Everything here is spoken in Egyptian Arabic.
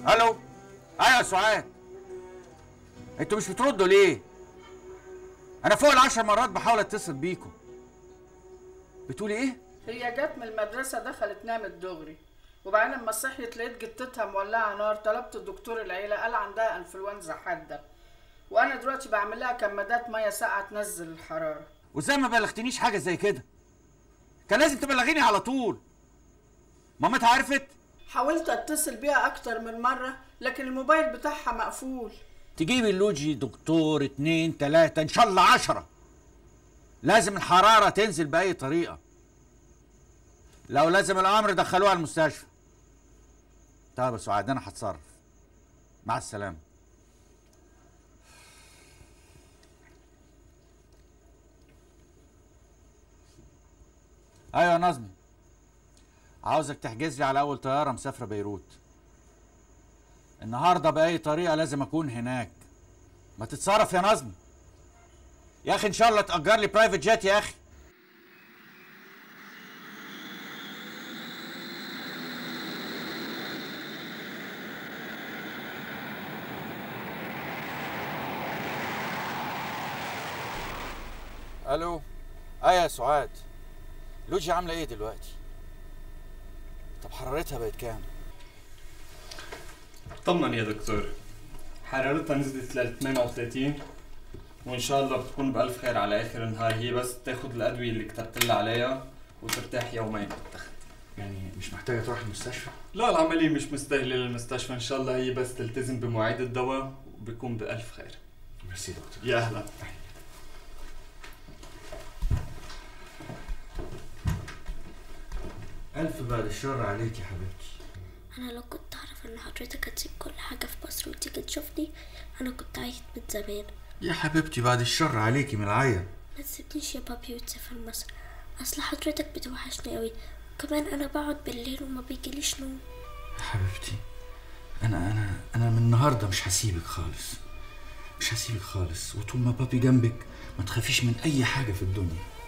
الو ايوه يا سعاد انتوا مش بتردوا ليه انا فوق العشر مرات بحاول اتصل بيكم بتقولي ايه هي جت من المدرسة دخلت نامت دغري وبعدين لما صحيت لقيت جتتها مولعة نار طلبت الدكتور العيلة قال عندها انفلونزا حادة وانا دلوقتي بعمل لها كمادات مية ساقعة تنزل الحرارة وازاي ما بلغتنيش حاجه زي كده كان لازم تبلغيني على طول مامتها عرفت حاولت اتصل بيها اكتر من مرة لكن الموبايل بتاعها مقفول تجيبي اللوجي دكتور اتنين تلاتة ان شاء الله عشرة لازم الحرارة تنزل بأي طريقة لو لازم الأمر دخلوها المستشفى طيب يا سعاد أنا هتصرف مع السلامة أيوة يا نظمي عاوزك تحجز لي على أول طيارة مسافرة بيروت النهارده بأي طريقة لازم أكون هناك ما تتصرف يا نظمي يا أخي إن شاء الله تأجر لي برايفت جيت يا أخي الو ايه يا سعاد لوجي عامله ايه دلوقتي طب حرارتها بقت كام طمن يا دكتور حرارتها نزلت لل 38 وان شاء الله بتكون بألف خير على اخر النهار هي بس تاخد الادويه اللي كتبت لها عليها وترتاح يومين بالتخت يعني مش محتاجه تروح المستشفى لا العملية مش مستاهلة للمستشفى ان شاء الله هي بس تلتزم بمواعيد الدواء وبيكون بألف خير ميرسي دكتور يا اهلا الف بعد الشر عليك يا حبيبتي انا لو كنت اعرف ان حضرتك هتسيب كل حاجه في مصر وتيجي تشوفني انا كنت عيت من زمان يا حبيبتي بعد الشر عليكي من العيا ما تسيبنيش يا بابي وتسافر مصر اصل حضرتك بتوحشني قوي وكمان انا بقعد بالليل وما بيجيليش نوم يا حبيبتي انا انا انا من النهارده مش هسيبك خالص مش هسيبك خالص وطول ما بابي جنبك ما تخافيش من اي حاجه في الدنيا